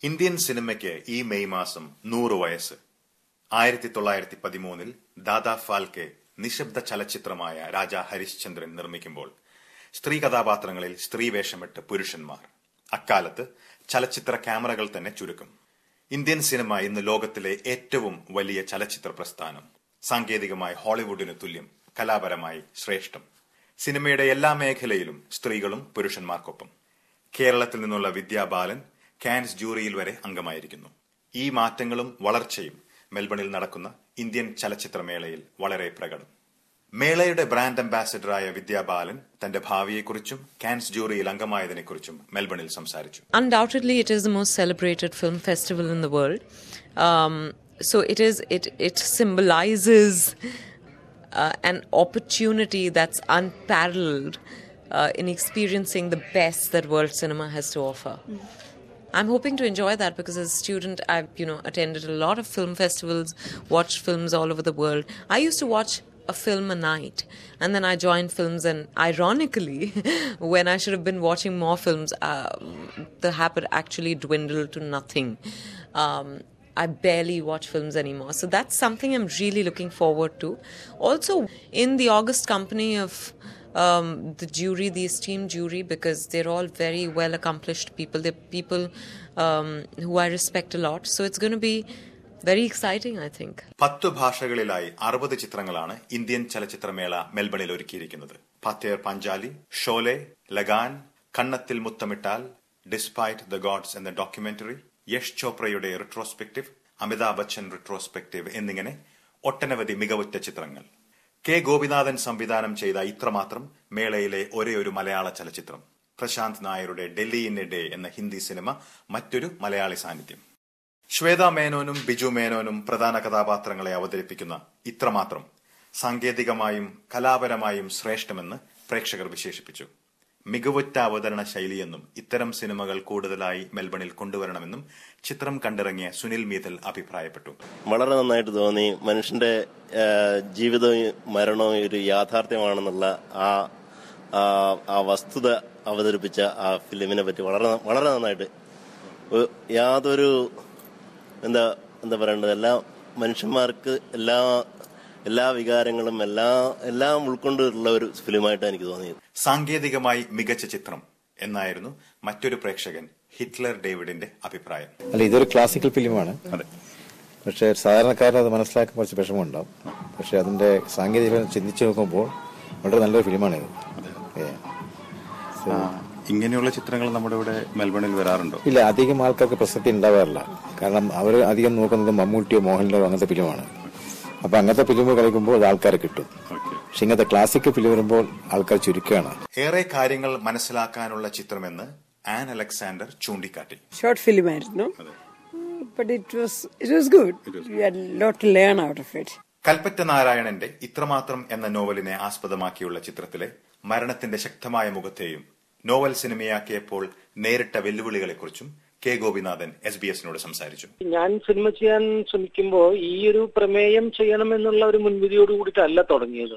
Indian സിനിമയ്ക്ക് ഈ May മാസം നൂറ് വയസ്സ് ആയിരത്തി തൊള്ളായിരത്തി പതിമൂന്നിൽ ദാദാ ഫാൽക്കെ നിശബ്ദ ചലച്ചിത്രമായ രാജാ ഹരിശ്ചന്ദ്രൻ നിർമ്മിക്കുമ്പോൾ സ്ത്രീ കഥാപാത്രങ്ങളിൽ സ്ത്രീ വേഷമിട്ട് പുരുഷന്മാർ അക്കാലത്ത് ചലച്ചിത്ര ക്യാമറകൾ തന്നെ ചുരുക്കം ഇന്ത്യൻ സിനിമ ഇന്ന് ലോകത്തിലെ ഏറ്റവും വലിയ ചലച്ചിത്ര പ്രസ്ഥാനം സാങ്കേതികമായി ഹോളിവുഡിന് തുല്യം കലാപരമായി ശ്രേഷ്ഠം സിനിമയുടെ എല്ലാ മേഖലയിലും സ്ത്രീകളും പുരുഷന്മാർക്കൊപ്പം കേരളത്തിൽ നിന്നുള്ള വിദ്യാ ബാലൻ കാൻസ് ജൂറിയിൽ വരെ അംഗമായിരിക്കുന്നു ഈ മാറ്റങ്ങളും വളർച്ചയും മെൽബണിൽ നടക്കുന്ന ഇന്ത്യൻ ചലച്ചിത്രമേളയിൽ വളരെ പ്രകടം മേളയുടെ ബ്രാൻഡ് അംബാസിഡറായ വിദ്യാ ബാലൻ തന്റെ ഭാവിയെക്കുറിച്ചും കാൻസ് ജൂറിയിൽ അംഗമായതിനെക്കുറിച്ചും മെൽബണിൽ സംസാരിച്ചു Undoubtedly, it is the most celebrated film festival in the world. Um, so it is. It it symbolizes uh, an opportunity that's unparalleled uh, in experiencing the best that world cinema has to offer. I'm hoping to enjoy that because as a student, I've you know attended a lot of film festivals, watched films all over the world. I used to watch a film a night, and then I joined films. And ironically, when I should have been watching more films, uh, the habit actually dwindled to nothing. Um, I barely watch films anymore. So that's something I'm really looking forward to. Also, in the August company of um, the jury, the esteemed jury, because they're all very well accomplished people. They're people um, who I respect a lot. So it's going to be very exciting, I think. പത്ത് ഭാഷകളിലായി അറുപത് ചിത്രങ്ങളാണ് Indian ചലച്ചിത്രമേള മെൽബണിൽ ഒരുക്കിയിരിക്കുന്നത് Pather Panchali Sholay Lagaan Kannathil Muthamittal despite the gods എന്ന documentary Yash ചോപ്രയുടെ retrospective Amitabh Bachchan retrospective എന്നിങ്ങനെ ഒട്ടനവധി മികവുറ്റ ചിത്രങ്ങൾ കെ ഗോപിനാഥൻ സംവിധാനം ചെയ്ത ഇത്രമാത്രം മേളയിലെ ഒരേ ഒരു മലയാള ചലച്ചിത്രം പ്രശാന്ത് നായരുടെ ഡൽഹി ഇൻ എ ഡേ എന്ന ഹിന്ദി സിനിമ മറ്റൊരു മലയാളി സാന്നിധ്യം ശ്വേത മേനോനും ബിജു മേനോനും പ്രധാന കഥാപാത്രങ്ങളെ അവതരിപ്പിക്കുന്ന ഇത്രമാത്രം സാങ്കേതികമായും കലാപരമായും ശ്രേഷ്ഠമെന്ന് പ്രേക്ഷകർ വിശേഷിപ്പിച്ചു മികവുറ്റ അവതരണ ശൈലിയെന്നും ഇത്തരം സിനിമകൾ കൂടുതലായി മെൽബണിൽ കൊണ്ടുവരണമെന്നും ചിത്രം കണ്ടിറങ്ങിയ സുനിൽ മീതൽ അഭിപ്രായപ്പെട്ടു വളരെ നന്നായിട്ട് തോന്നി മനുഷ്യന്റെ ആ, ജീവിതവും മരണവും ഒരു യാഥാർത്ഥ്യമാണെന്നുള്ള ആ ആ- ആ വസ്തുത അവതരിപ്പിച്ച ആ ഫിലിമിനെ പറ്റി വളരെ വളരെ നന്നായിട്ട് ഒ- യാതൊരു എന്താ എന്താ പറയേണ്ടത് എല്ലാ മനുഷ്യന്മാർക്ക് എല്ലാ എല്ലാ വികാരങ്ങളും എല്ലാ എല്ലാം ഉൾക്കൊണ്ടുള്ള ഒരു ഫിലിമായിട്ടാണ് എനിക്ക് തോന്നിയത് സാങ്കേതികമായി മികച്ച ചിത്രം എന്നായിരുന്നു മറ്റൊരു പ്രേക്ഷകൻ ഹിറ്റ്ലർ ഡേവിഡിന്റെ അഭിപ്രായം അല്ല ഇതൊരു ക്ലാസിക്കൽ ഫിലിമാണ് അതെ പക്ഷേ സാധാരണക്കാരൻ അത് മനസ്സിലാക്കാൻ കുറച്ച് വിഷമമുണ്ടാവും പക്ഷെ അതിന്റെ സാങ്കേതികം ചിന്തിച്ചു നോക്കുമ്പോൾ വളരെ നല്ലൊരു ഫിലിമാണിത് ഏ. ഇങ്ങനെയുള്ള ചിത്രങ്ങൾ നമ്മുടെ ഇവിടെ മെൽബണിൽ വരാറുണ്ടോ ഇല്ല അധികം ആൾക്കാർക്ക് പ്രസക്തി ഉണ്ടാവാറില്ല കാരണം അവർ അധികം നോക്കുന്നത് മമ്മൂട്ടിയോ മോഹൻലാലോ അങ്ങനത്തെ ഫിലിമാണ് അപ്പൊ അങ്ങനത്തെ ഫിലിം കളിക്കുമ്പോൾ അത് ആൾക്കാരെ കിട്ടും പക്ഷെ ഇങ്ങനത്തെ ക്ലാസിക്കൽ ഫിലിം വരുമ്പോൾ ആൾക്കാർ ചുരുക്കമാണ് ഏറെ കാര്യങ്ങൾ മനസ്സിലാക്കാനുള്ള ചിത്രമെന്ന് ആൻ അലക്സാണ്ടർ ചൂണ്ടിക്കാട്ടി ഷോർട്ട് ഫിലിം ആയിരുന്നു but it was it was good you had lot to learn out of it Kalpetta നാരായണന്റെ ഇത്രമാത്രം എന്ന നോവലിനെ ആസ്പദമാക്കിയുള്ള ചിത്രത്തിലെ മരണത്തിന്റെ ശക്തമായ മുഖത്തെയും നോവൽ സിനിമയാക്കിയപ്പോൾ നേരിട്ട വെല്ലുവിളികളെക്കുറിച്ചും കെ ഗോപിനാഥൻ എസ് ബി എസിനോട് സംസാരിച്ചു ഞാൻ സിനിമ ചെയ്യാൻ ശ്രമിക്കുമ്പോൾ ഈ ഒരു പ്രമേയം ചെയ്യണമെന്നുള്ള ഒരു മുൻവിധിയോട് കൂടിയിട്ടല്ല തുടങ്ങിയത്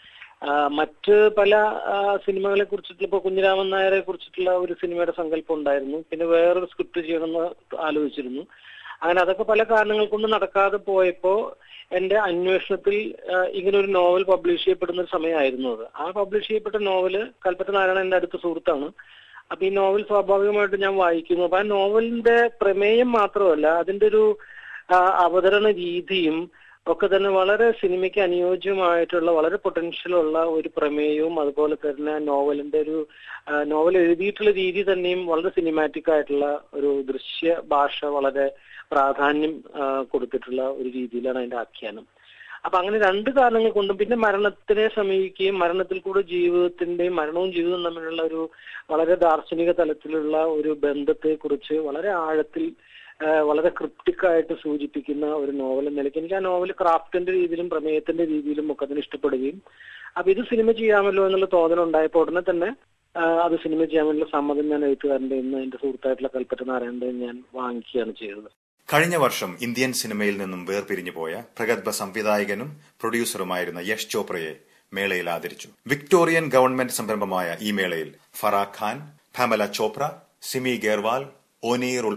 ആ, മറ്റ് പല ആ, സിനിമകളെ കുറിച്ചിട്ടുള്ള ഇപ്പൊ കുഞ്ഞിരാമൻ നായരെ കുറിച്ചിട്ടുള്ള ഒരു സിനിമയുടെ സങ്കല്പം ഉണ്ടായിരുന്നു പിന്നെ വേറൊരു സ്ക്രിപ്റ്റ് ചെയ്യണമെന്ന് ആലോചിച്ചിരുന്നു അങ്ങനെ അതൊക്കെ പല കാരണങ്ങൾ കൊണ്ട് നടക്കാതെ പോയപ്പോ എന്റെ അന്വേഷണത്തിൽ ആ, ഇങ്ങനെ ഒരു നോവൽ പബ്ലിഷ് ചെയ്യപ്പെടുന്ന ഒരു സമയമായിരുന്നു അത് ആ പബ്ലിഷ് ചെയ്യപ്പെട്ട നോവല് കൽപ്പറ്റ നാരായണൻ എന്റെ അടുത്ത സുഹൃത്താണ് അപ്പൊ ഈ നോവൽ സ്വാഭാവികമായിട്ട് ഞാൻ വായിക്കുന്നു അപ്പൊ ആ നോവലിന്റെ പ്രമേയം മാത്രമല്ല അതിന്റെ ഒരു ആ, അവതരണ രീതിയും ഒക്കെ തന്നെ വളരെ സിനിമയ്ക്ക് അനുയോജ്യമായിട്ടുള്ള വളരെ പൊട്ടൻഷ്യൽ ഉള്ള ഒരു പ്രമേയവും അതുപോലെ തന്നെ നോവലിന്റെ ഒരു ആ, നോവൽ എഴുതിയിട്ടുള്ള രീതി തന്നെയും വളരെ സിനിമാറ്റിക് ആയിട്ടുള്ള ഒരു ദൃശ്യ ഭാഷ വളരെ പ്രാധാന്യം ആ, കൊടുത്തിട്ടുള്ള ഒരു രീതിയിലാണ് അതിന്റെ ആഖ്യാനം അപ്പൊ അങ്ങനെ രണ്ട് കാരണങ്ങൾ കൊണ്ടും പിന്നെ മരണത്തിനെ സമീപിക്കുകയും മരണത്തിൽ കൂടെ ജീവിതത്തിന്റെയും മരണവും ജീവിതവും തമ്മിലുള്ള ഒരു വളരെ ദാർശനിക തലത്തിലുള്ള ഒരു ബന്ധത്തെ കുറിച്ച് വളരെ ആഴത്തിൽ ആ, വളരെ ക്രിപ്റ്റിക് ആയിട്ട് സൂചിപ്പിക്കുന്ന ഒരു നോവൽ എന്ന നിലയ്ക്ക് എനിക്ക് ആ നോവൽ ക്രാഫ്റ്റിന്റെ രീതിയിലും പ്രമേയത്തിന്റെ രീതിയിലും ഒക്കെ അതിന് ഇഷ്ടപ്പെടുകയും അപ്പൊ ഇത് സിനിമ ചെയ്യാമല്ലോ എന്നുള്ള തോന്നൽ ഉണ്ടായപ്പോൾ ഉടനെ തന്നെ ആ, അത് സിനിമ ചെയ്യാമെന്നുള്ള സമ്മതം ഞാൻ എഴുത്തുകാരന്റെ ഇന്ന് എന്റെ സുഹൃത്തായിട്ടുള്ള കൽപ്പറ്റ നാരായണന്റെ ഞാൻ വാങ്ങിക്കുകയാണ് ചെയ്തത് കഴിഞ്ഞ വർഷം ഇന്ത്യൻ സിനിമയിൽ നിന്നും വേർപിരിഞ്ഞു പോയ പ്രഗത്ഭ സംവിധായകനും പ്രൊഡ്യൂസറുമായിരുന്ന യഷ് ചോപ്രയെ മേളയിൽ ആദരിച്ചു വിക്ടോറിയൻ ഗവൺമെന്റ് സംരംഭമായ ഈ മേളയിൽ ഫറാഖ് ഖാൻ ഫാമല ചോപ്ര സിമി ഗേർവാൾ ഓനീർ ഉൾപ്പെടെ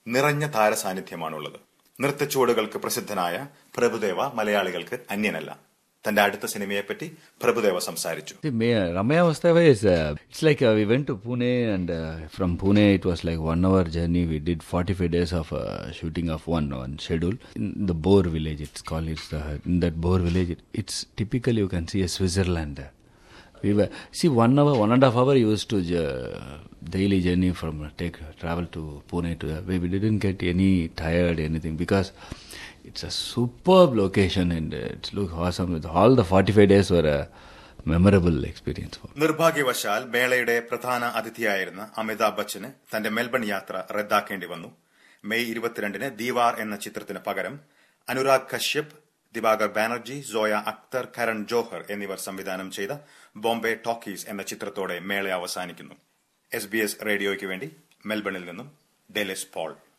നിറഞ്ഞ താരസാന്നിധ്യമാണുള്ളത് നൃത്തച്ചുവടുകൾക്ക് പ്രസിദ്ധനായ പ്രഭുദേവ മലയാളികൾക്ക് അന്യനല്ല തന്റെ അടുത്ത സിനിമയെപ്പറ്റി പ്രഭുദേവ സംസാരിച്ചു See, May- Ramaya Vastava is, uh, it's like uh, we went to Pune and uh, from Pune it was like one hour journey. We did 45 days of uh, shooting of one one schedule. In the Boer village, it's called, it's uh, in that Boer village, it, it's typical you can see a Switzerland. We were, see one hour, one and a half hour used to uh, daily journey from uh, take travel to Pune to uh, we we didn't get any tired anything because it's a superb location and uh, it's look awesome. With all the 45 days were a memorable experience for. നിർഭാഗ്യവശാൽ മേളയുടെ പ്രധാന അതിഥിയായിരുന്ന അമിതാഭ് ബച്ചന് തന്റെ Melbourne യാത്ര റദ്ദാക്കേണ്ടി വന്നു May ഇരുപത്തിരണ്ടിന് ദീവാർ എന്ന ചിത്രത്തിന് പകരം അനുരാഗ് കശ്യപ് ദിവാകർ ബാനർജി സോയ അക്തർ കരൺ ജോഹർ എന്നിവർ സംവിധാനം ചെയ്ത ബോംബെ ടോക്കീസ് എന്ന ചിത്രത്തോടെ മേള അവസാനിക്കുന്നു എസ് ബി എസ് റേഡിയോയ്ക്ക് വേണ്ടി മെൽബണിൽ നിന്നും ഡെലിസ് പോൾ